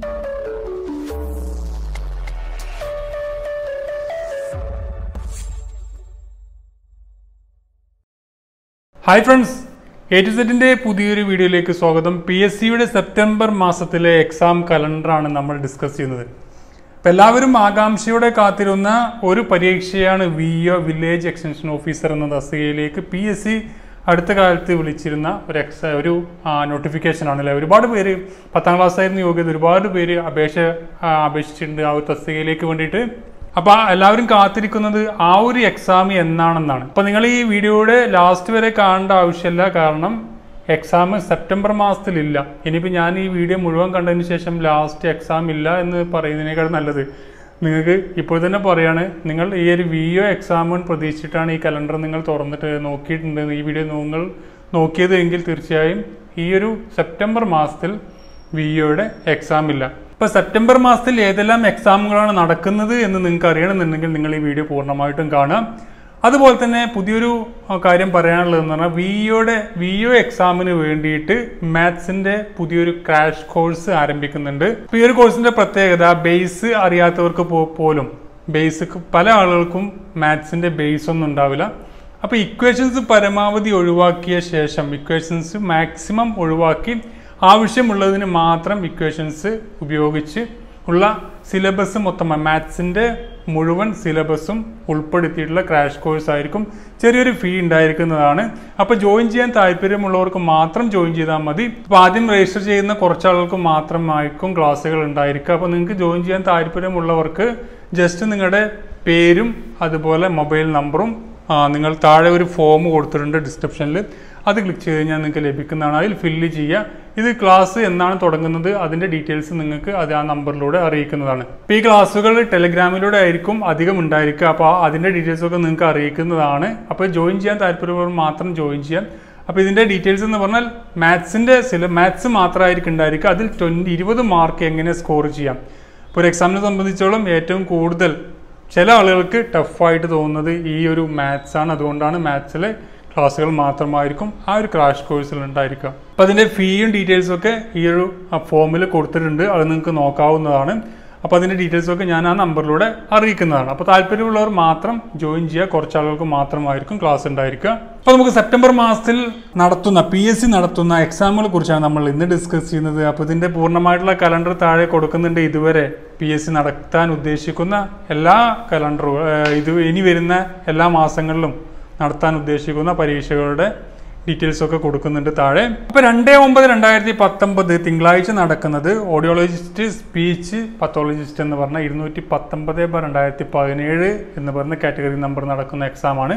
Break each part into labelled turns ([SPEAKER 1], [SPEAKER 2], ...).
[SPEAKER 1] hi friends A to സെറ്റിന്റെ പുതിയൊരു വീഡിയോയിലേക്ക് സ്വാഗതം പി എസ് സിയുടെ സെപ്റ്റംബർ മാസത്തിലെ എക്സാം കലണ്ടറാണ് നമ്മൾ ഡിസ്കസ് ചെയ്യുന്നത് അപ്പം എല്ലാവരും ആകാംക്ഷയോടെ കാത്തിരുന്ന ഒരു പരീക്ഷയാണ് V O village extension officer എന്ന തസ്തികയിലേക്ക് പി എസ് സി അടുത്ത കാലത്ത് വിളിച്ചിരുന്ന ഒരു എക്സ ഒരു നോട്ടിഫിക്കേഷൻ ആണല്ലേ ഒരുപാട് പേര് പത്താം ക്ലാസ് ആയിരുന്നു യോഗ്യത ഒരുപാട് പേര് അപേക്ഷ ആ, അപേക്ഷിച്ചിട്ടുണ്ട് ആ ഒരു തസ്തികയിലേക്ക് വേണ്ടിയിട്ട് അപ്പൊ എല്ലാവരും കാത്തിരിക്കുന്നത് ആ ഒരു എക്സാം എന്നാണെന്നാണ് അപ്പൊ നിങ്ങൾ ഈ വീഡിയോയുടെ ലാസ്റ്റ് വരെ കാണേണ്ട ആവശ്യമില്ല കാരണം എക്സാം സെപ്റ്റംബർ മാസത്തിലില്ല ഇനിയിപ്പോൾ ഞാൻ ഈ വീഡിയോ മുഴുവൻ കണ്ടതിന് ശേഷം ലാസ്റ്റ് എക്സാം ഇല്ല എന്ന് പറയുന്നതിനേക്കാൾ നല്ലത് നിങ്ങൾക്ക് ഇപ്പോൾ തന്നെ പറയാണ് നിങ്ങൾ ഈ ഒരു വി ഒ എക്സാം പ്രതീക്ഷിച്ചിട്ടാണ് ഈ കലണ്ടർ നിങ്ങൾ തുറന്നിട്ട് നോക്കിയിട്ടുണ്ട് ഈ വീഡിയോ നിങ്ങൾ നോക്കിയത് എങ്കിൽ തീർച്ചയായും ഈ ഒരു സെപ്റ്റംബർ മാസത്തിൽ വി ഒയുടെ എക്സാം ഇല്ല ഇപ്പോൾ സെപ്റ്റംബർ മാസത്തിൽ ഏതെല്ലാം എക്സാമുകളാണ് നടക്കുന്നത് എന്ന് നിങ്ങൾക്ക് അറിയണമെന്നുണ്ടെങ്കിൽ നിങ്ങൾ ഈ വീഡിയോ പൂർണ്ണമായിട്ടും കാണാം അതുപോലെ തന്നെ പുതിയൊരു ആ, കാര്യം പറയാനുള്ളതെന്ന് പറഞ്ഞാൽ വി ഒയുടെ വി ഒ എക്സാമിന് വേണ്ടിയിട്ട് മാത്സിന്റെ പുതിയൊരു ക്രാഷ് കോഴ്സ് ആരംഭിക്കുന്നുണ്ട് ഇപ്പോൾ ഈ ഒരു കോഴ്സിന്റെ പ്രത്യേകത ബേസ് അറിയാത്തവർക്ക് പോ- പോലും ബേസിക് പല ആളുകൾക്കും മാത്സിന്റെ ബേസ് ഒന്നും ഉണ്ടാവില്ല അപ്പോൾ ഇക്വേഷൻസ് പരമാവധി ഒഴിവാക്കിയ ശേഷം ഇക്വേഷൻസ് മാക്സിമം ഒഴിവാക്കി ആവശ്യമുള്ളതിന് മാത്രം ഇക്വേഷൻസ് ഉപയോഗിച്ച് ഉള്ള സിലബസ് മൊത്തം മാത്സിൻ്റെ മുഴുവൻ സിലബസും ഉൾപ്പെടുത്തിയിട്ടുള്ള ക്രാഷ് കോഴ്സ് ആയിരിക്കും ചെറിയൊരു ഫീ ഉണ്ടായിരിക്കുന്നതാണ് അപ്പോൾ ജോയിൻ ചെയ്യാൻ താല്പര്യമുള്ളവർക്ക് മാത്രം ജോയിൻ ചെയ്താൽ മതി അപ്പോൾ ആദ്യം രജിസ്റ്റർ ചെയ്യുന്ന കുറച്ച് ആളുകൾക്ക് മാത്രമായിരിക്കും ക്ലാസ്സുകൾ ഉണ്ടായിരിക്കുക അപ്പോൾ നിങ്ങൾക്ക് ജോയിൻ ചെയ്യാൻ താല്പര്യമുള്ളവർക്ക് ജസ്റ്റ് നിങ്ങളുടെ പേരും അതുപോലെ മൊബൈൽ നമ്പറും ആ, നിങ്ങൾ താഴെ ഒരു ഫോം കൊടുത്തിട്ടുണ്ട് ഡിസ്ക്രിപ്ഷനിൽ അത് ക്ലിക്ക് ചെയ്ത് കഴിഞ്ഞാൽ നിങ്ങൾക്ക് ലഭിക്കുന്നതാണ് അതിൽ ഫില്ല് ചെയ്യുക ഇത് ക്ലാസ് എന്നാണ് തുടങ്ങുന്നത് അതിൻ്റെ ഡീറ്റെയിൽസ് നിങ്ങൾക്ക് അത് ആ നമ്പറിലൂടെ അറിയിക്കുന്നതാണ് ഇപ്പോൾ ഈ ക്ലാസ്സുകൾ ടെലഗ്രാമിലൂടെ ആയിരിക്കും അധികം ഉണ്ടായിരിക്കുക അപ്പോൾ അതിൻ്റെ ഡീറ്റെയിൽസ് ഒക്കെ നിങ്ങൾക്ക് അറിയിക്കുന്നതാണ് അപ്പോൾ ജോയിൻ ചെയ്യാൻ താല്പര്യമുള്ളവർ മാത്രം ജോയിൻ ചെയ്യാം അപ്പോൾ ഇതിൻ്റെ ഡീറ്റെയിൽസ് എന്ന് പറഞ്ഞാൽ മാത്സിൻ്റെ സില മാത്സ് മാത്രമായിരിക്കും ഉണ്ടായിരിക്കുക അതിൽ ട്വൻറ്റി ഇരുപത് മാർക്ക് എങ്ങനെ സ്കോർ ചെയ്യാം ഇപ്പോൾ ഒരു എക്സാമിനെ സംബന്ധിച്ചോളം ഏറ്റവും കൂടുതൽ ചില ആളുകൾക്ക് ടഫായിട്ട് തോന്നുന്നത് ഈ ഒരു മാത്സ് ആണ് അതുകൊണ്ടാണ് മാത്സിലെ ക്ലാസ്സുകൾ മാത്രമായിരിക്കും ആ ഒരു ക്രാഷ് കോഴ്സിൽ ഉണ്ടായിരിക്കുക അപ്പോൾ അതിൻ്റെ ഫീയും ഡീറ്റെയിൽസും ഒക്കെ ഈ ഒരു ഫോമിൽ കൊടുത്തിട്ടുണ്ട് അത് നിങ്ങൾക്ക് നോക്കാവുന്നതാണ് അപ്പോൾ അതിൻ്റെ ഡീറ്റെയിൽസ് ഒക്കെ ഞാൻ ആ നമ്പറിലൂടെ അറിയിക്കുന്നതാണ് അപ്പോൾ താല്പര്യമുള്ളവർ മാത്രം ജോയിൻ ചെയ്യുക കുറച്ച് ആളുകൾക്ക് മാത്രമായിരിക്കും ക്ലാസ് ഉണ്ടായിരിക്കുക അപ്പോൾ നമുക്ക് സെപ്റ്റംബർ മാസത്തിൽ നടത്തുന്ന പി എസ് സി നടത്തുന്ന എക്സാമുകളെ കുറിച്ചാണ് നമ്മൾ ഇന്ന് ഡിസ്കസ് ചെയ്യുന്നത് അപ്പോൾ ഇതിൻ്റെ പൂർണ്ണമായിട്ടുള്ള കലണ്ടർ താഴെ കൊടുക്കുന്നുണ്ട് ഇതുവരെ പി എസ് സി നടത്താൻ ഉദ്ദേശിക്കുന്ന എല്ലാ കലണ്ടറും ഇത് ഇനി വരുന്ന എല്ലാ മാസങ്ങളിലും നടത്താൻ ഉദ്ദേശിക്കുന്ന പരീക്ഷകളുടെ ഡീറ്റെയിൽസ് ഒക്കെ കൊടുക്കുന്നുണ്ട് താഴെ അപ്പോൾ രണ്ട് ഒമ്പത് രണ്ടായിരത്തി പത്തൊമ്പത് തിങ്കളാഴ്ച നടക്കുന്നത് ഓഡിയോളജിസ്റ്റ് സ്പീച്ച് പത്തോളജിസ്റ്റ് എന്ന് പറഞ്ഞ ഇരുന്നൂറ്റി പത്തൊമ്പത് ബ രണ്ടായിരത്തി പതിനേഴ് എന്ന് പറഞ്ഞ കാറ്റഗറി നമ്പർ നടക്കുന്ന എക്സാമാണ്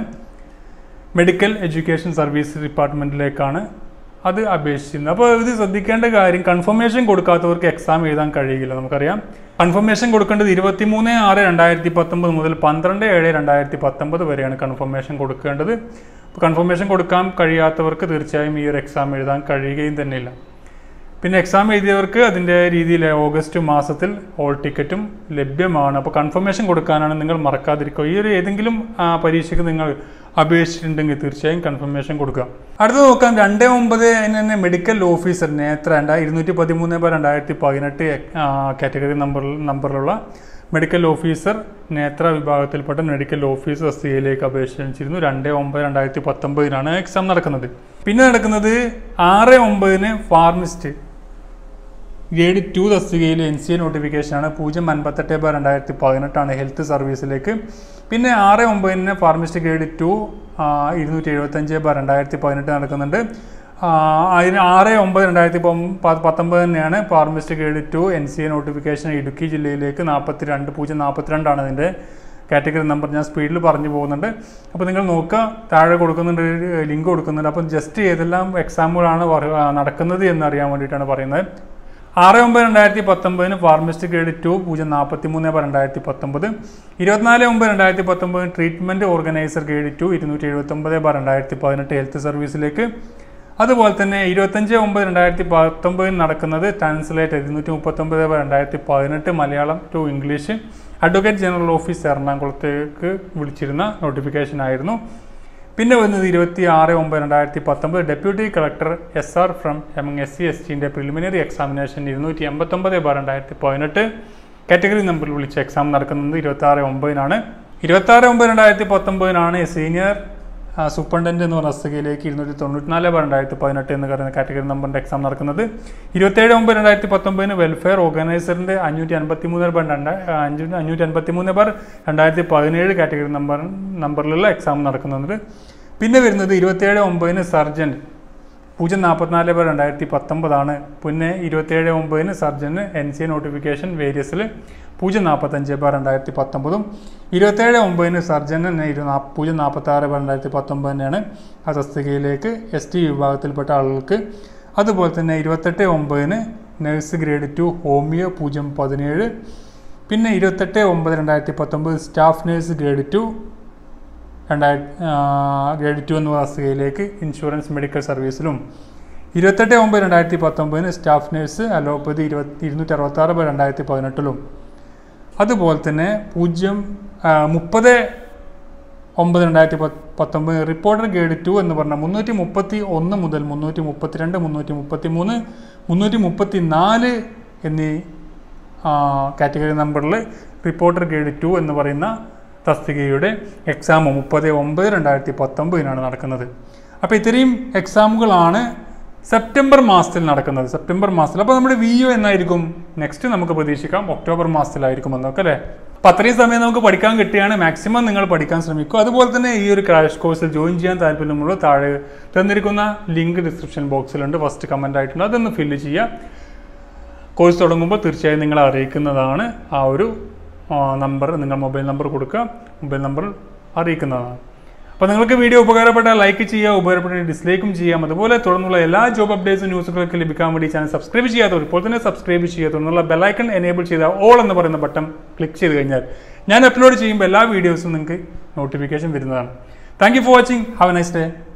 [SPEAKER 1] മെഡിക്കൽ എഡ്യൂക്കേഷൻ സർവീസ് ഡിപ്പാർട്ട്മെൻറ്റിലേക്കാണ് അത് അപേക്ഷിക്കുന്നത് അപ്പോൾ ഇത് ശ്രദ്ധിക്കേണ്ട കാര്യം കൺഫർമേഷൻ കൊടുക്കാത്തവർക്ക് എക്സാം എഴുതാൻ കഴിയില്ല നമുക്കറിയാം കൺഫർമേഷൻ കൊടുക്കേണ്ടത് ഇരുപത്തി മൂന്ന് ആറ് രണ്ടായിരത്തി പത്തൊമ്പത് മുതൽ പന്ത്രണ്ട് ഏഴ് രണ്ടായിരത്തി പത്തൊമ്പത് വരെയാണ് കൺഫർമേഷൻ കൊടുക്കേണ്ടത് അപ്പോൾ കൺഫർമേഷൻ കൊടുക്കാൻ കഴിയാത്തവർക്ക് തീർച്ചയായും ഈ ഒരു എക്സാം എഴുതാൻ കഴിയുകയും തന്നെയില്ല പിന്നെ എക്സാം എഴുതിയവർക്ക് അതിൻ്റെ രീതിയിൽ ഓഗസ്റ്റ് മാസത്തിൽ ഹോൾ ടിക്കറ്റും ലഭ്യമാണ് അപ്പോൾ കൺഫർമേഷൻ കൊടുക്കാനാണ് നിങ്ങൾ മറക്കാതിരിക്കുക ഈ ഒരു ഏതെങ്കിലും ആ, പരീക്ഷയ്ക്ക് നിങ്ങൾ അപേക്ഷിച്ചിട്ടുണ്ടെങ്കിൽ തീർച്ചയായും കൺഫർമേഷൻ കൊടുക്കുക അടുത്ത് നോക്കാം രണ്ട് ഒമ്പത് തന്നെ മെഡിക്കൽ ഓഫീസർ നേത്ര രണ്ടാ ഇരുന്നൂറ്റി പതിമൂന്ന് ബൈ രണ്ടായിരത്തി പതിനെട്ട് കാറ്റഗറി നമ്പറിൽ നമ്പറിലുള്ള മെഡിക്കൽ ഓഫീസർ നേത്ര വിഭാഗത്തിൽപ്പെട്ട മെഡിക്കൽ ഓഫീസർ തസ്തികയിലേക്ക് അപേക്ഷിച്ചിരുന്നു രണ്ട് ഒമ്പത് രണ്ടായിരത്തി പത്തൊമ്പതിനാണ് എക്സാം നടക്കുന്നത് പിന്നെ നടക്കുന്നത് ആറ് ഒമ്പതിന് ഫാർമിസ്റ്റ് ഗ്രേഡ് ടു തസ്തികയിൽ എൻ സി എ നോട്ടിഫിക്കേഷനാണ് പൂജ്യം അൻപത്തെട്ട് ബൈ രണ്ടായിരത്തി പതിനെട്ടാണ് ഹെൽത്ത് സർവീസിലേക്ക് പിന്നെ ആറ് ഒമ്പതിന് ഫാർമസിസ്റ്റ് ഗ്രേഡ് ടു ഇരുന്നൂറ്റി എഴുപത്തഞ്ച് ബൈ രണ്ടായിരത്തി പതിനെട്ട് നടക്കുന്നുണ്ട് ആ, അതിന് ആറ് ഒമ്പത് രണ്ടായിരത്തി പത്തൊമ്പത് തന്നെയാണ് pharmacist grade two N C A notification Idukki ജില്ലയിലേക്ക് നാൽപ്പത്തി രണ്ട് പൂജ്യം നാൽപ്പത്തിരണ്ടാണ് ഇതിൻ്റെ കാറ്റഗറി നമ്പർ ഞാൻ സ്പീഡിൽ പറഞ്ഞു പോകുന്നുണ്ട് അപ്പോൾ നിങ്ങൾ നോക്കുക താഴെ കൊടുക്കുന്നുണ്ട് ലിങ്ക് കൊടുക്കുന്നുണ്ട് അപ്പം ജസ്റ്റ് ഏതെല്ലാം എക്സാമുകളാണ് വര- ആ, നടക്കുന്നത് എന്നറിയാൻ വേണ്ടിയിട്ടാണ് പറയുന്നത് ആറ് ഒമ്പത് രണ്ടായിരത്തി പത്തൊമ്പതിന് ഫാർമസിസ്റ്റ് ഗ്രേഡ് ടു പൂജ്യം നാൽപ്പത്തി മൂന്ന് ബൈ രണ്ടായിരത്തി പത്തൊമ്പത് ഇരുപത്തിനാല് ഒമ്പത് രണ്ടായിരത്തി പത്തൊമ്പത് ട്രീറ്റ്മെൻറ്റ് ഓർഗനൈസർ ഗ്രേഡ് ടു ഇരുന്നൂറ്റി എഴുപത്തൊമ്പത് ബൈ രണ്ടായിരത്തി പതിനെട്ട് ഹെൽത്ത് സർവീസിലേക്ക് അതുപോലെ തന്നെ ഇരുപത്തഞ്ച് ഒമ്പത് രണ്ടായിരത്തി പത്തൊമ്പതിന് നടക്കുന്നത് ട്രാൻസ്ലേറ്റർ ഇരുന്നൂറ്റി മുപ്പത്തൊമ്പത് ബൈ രണ്ടായിരത്തി പതിനെട്ട് Malayalam to English advocate general office എറണാകുളത്തേക്ക് വിളിച്ചിരുന്ന നോട്ടിഫിക്കേഷൻ ആയിരുന്നു പിന്നെ വരുന്നത് ഇരുപത്തി ആറ് ഒമ്പത് രണ്ടായിരത്തി പത്തൊമ്പത് deputy collector S R from among S C S ടിൻ്റെ പ്രിലിമിനറി എക്സാമിനേഷൻ ഇരുന്നൂറ്റി എൺപത്തൊമ്പത് ബാർ രണ്ടായിരത്തി പതിനെട്ട് കാറ്റഗറി നമ്പറിൽ വിളിച്ച എക്സാം നടക്കുന്നത് ഇരുപത്തി ആറ് ഒമ്പതിനാണ് ഇരുപത്തി ആറ് ഒമ്പത് രണ്ടായിരത്തി പത്തൊമ്പതിനാണ് സീനിയർ സൂപ്രണ്ടന്റ് എന്ന് പറഞ്ഞ തസ്തികയിലേക്ക് ഇരുന്നൂറ്റി തൊണ്ണൂറ്റിനാല് ബാർ രണ്ടായിരത്തി പതിനെട്ട് എന്ന് പറയുന്ന കാറ്റഗറി നമ്പറിൻ്റെ എക്സാം നടക്കുന്നത് ഇരുപത്തേഴ് ഒമ്പത് രണ്ടായിരത്തി പത്തൊമ്പതിന് വെൽഫെയർ ഓർഗനൈസറിൻ്റെ അഞ്ഞൂറ്റി അൻപത്തി മൂന്ന് ബാർ രണ്ട് അഞ്ഞൂറ്റി അഞ്ഞൂറ്റി അൻപത്തി മൂന്ന് ബാർ രണ്ടായിരത്തി പതിനേഴ് കാറ്റഗറി നമ്പർ നമ്പറിലുള്ള എക്സാം നടക്കുന്നുണ്ട് പിന്നെ വരുന്നത് ഇരുപത്തേഴ് ഒമ്പതിന് സർജൻറ്റ് പൂജ്യം നാൽപ്പത്തിനാല് ബാർ രണ്ടായിരത്തി പത്തൊമ്പതാണ് പിന്നെ ഇരുപത്തേഴ് ഒമ്പതിന് സർജന് എൻ സി നോട്ടിഫിക്കേഷൻ വേരിയസിൽ പൂജ്യം നാൽപ്പത്തഞ്ച് ബാർ രണ്ടായിരത്തി പത്തൊമ്പതും ഇരുപത്തേഴ് ഒമ്പതിന് സർജന് തന്നെ ഇരു നാ പൂജ്യം നാൽപ്പത്താറ് ബാർ രണ്ടായിരത്തി പത്തൊമ്പത് തന്നെയാണ് ആ തസ്തികയിലേക്ക് എസ് ടി വിഭാഗത്തിൽപ്പെട്ട ആളുകൾക്ക് അതുപോലെ തന്നെ ഇരുപത്തെട്ട് ഒമ്പതിന് നഴ്സ് ഗ്രേഡ് ടു ഹോമിയോ പൂജ്യം പതിനേഴ് പിന്നെ ഇരുപത്തെട്ട് ഒമ്പത് രണ്ടായിരത്തി പത്തൊമ്പത് സ്റ്റാഫ് നഴ്സ് ഗ്രേഡ് ടു രണ്ടായിരത്തി ഗ്രേഡ് ടു എന്ന തസ്തികയിലേക്ക് ഇൻഷുറൻസ് മെഡിക്കൽ സർവീസിലും ഇരുപത്തെട്ട് ഒമ്പത് രണ്ടായിരത്തി പത്തൊമ്പതിന് സ്റ്റാഫ് നഴ്സ് അലോപ്പതി ഇരുപത്തി ഇരുന്നൂറ്റി അറുപത്താറ് ബൈ രണ്ടായിരത്തി പതിനെട്ടിലും അതുപോലെ തന്നെ പൂജ്യം മുപ്പത് ഒമ്പത് രണ്ടായിരത്തി പത്ത് പത്തൊമ്പത് റിപ്പോർട്ടർ ഗ്രേഡ് ടു എന്ന് പറഞ്ഞാൽ മുന്നൂറ്റി മുപ്പത്തി ഒന്ന് മുതൽ മുന്നൂറ്റി മുപ്പത്തിരണ്ട് മുന്നൂറ്റി മുപ്പത്തി മൂന്ന് മുന്നൂറ്റി മുപ്പത്തി നാല് എന്നീ കാറ്റഗറി നമ്പറിൽ റിപ്പോർട്ടർ ഗ്രേഡ് ടു എന്ന് പറയുന്ന തസ്തികയുടെ എക്സാം മുപ്പത് ഒമ്പത് രണ്ടായിരത്തി പത്തൊമ്പതിനാണ് നടക്കുന്നത് അപ്പോൾ ഇത്രയും എക്സാമുകളാണ് സെപ്റ്റംബർ മാസത്തിൽ നടക്കുന്നത് സെപ്റ്റംബർ മാസത്തിൽ അപ്പോൾ നമ്മുടെ വി ഒ എന്നായിരിക്കും നെക്സ്റ്റ് നമുക്ക് പ്രതീക്ഷിക്കാം ഒക്ടോബർ മാസത്തിലായിരിക്കും എന്നൊക്കെ അല്ലേ അപ്പോൾ അത്രയും സമയം നമുക്ക് പഠിക്കാൻ കിട്ടിയാണ് മാക്സിമം നിങ്ങൾ പഠിക്കാൻ ശ്രമിക്കുക അതുപോലെ തന്നെ ഈ ഒരു ക്രാഷ് കോഴ്സിൽ ജോയിൻ ചെയ്യാൻ താല്പര്യമുള്ള താഴെ തന്നിരിക്കുന്ന ലിങ്ക് ഡിസ്ക്രിപ്ഷൻ ബോക്സിലുണ്ട് ഫസ്റ്റ് കമൻ്റ് ആയിട്ടുണ്ട് അതൊന്ന് ഫില്ല് ചെയ്യുക കോഴ്സ് തുടങ്ങുമ്പോൾ തീർച്ചയായും നിങ്ങളെ അറിയിക്കുന്നതാണ് ആ ഒരു നമ്പർ നിങ്ങൾ മൊബൈൽ നമ്പർ കൊടുക്കുക മൊബൈൽ നമ്പർ അറിയിക്കുന്നതാണ് അപ്പോൾ നിങ്ങൾക്ക് വീഡിയോ ഉപകാരപ്പെട്ടാൽ ലൈക്ക് ചെയ്യുക ഉപകാരപ്പെട്ടാൽ ഡിസ്ലൈക്കും ചെയ്യാം അതുപോലെ തുടർന്നുള്ള എല്ലാ ജോബ് അപ്ഡേറ്റ്സും ന്യൂസുകളൊക്കെ ലഭിക്കാൻ വേണ്ടി ചാനൽ സബ്സ്ക്രൈബ് ചെയ്യാത്തവർ ഇപ്പോൾ തന്നെ സബ്സ്ക്രൈബ് ചെയ്യുക തുടർന്നുള്ള ബെലൈക്കൺ എനേബിൾ ചെയ്ത ഓൾ എന്ന് പറയുന്ന ബട്ടൺ ക്ലിക്ക് ചെയ്ത് കഴിഞ്ഞാൽ ഞാൻ അപ്ലോഡ് ചെയ്യുമ്പോൾ എല്ലാ വീഡിയോസും നിങ്ങൾക്ക് നോട്ടിഫിക്കേഷൻ വരുന്നതാണ് thank you for watching have a nice day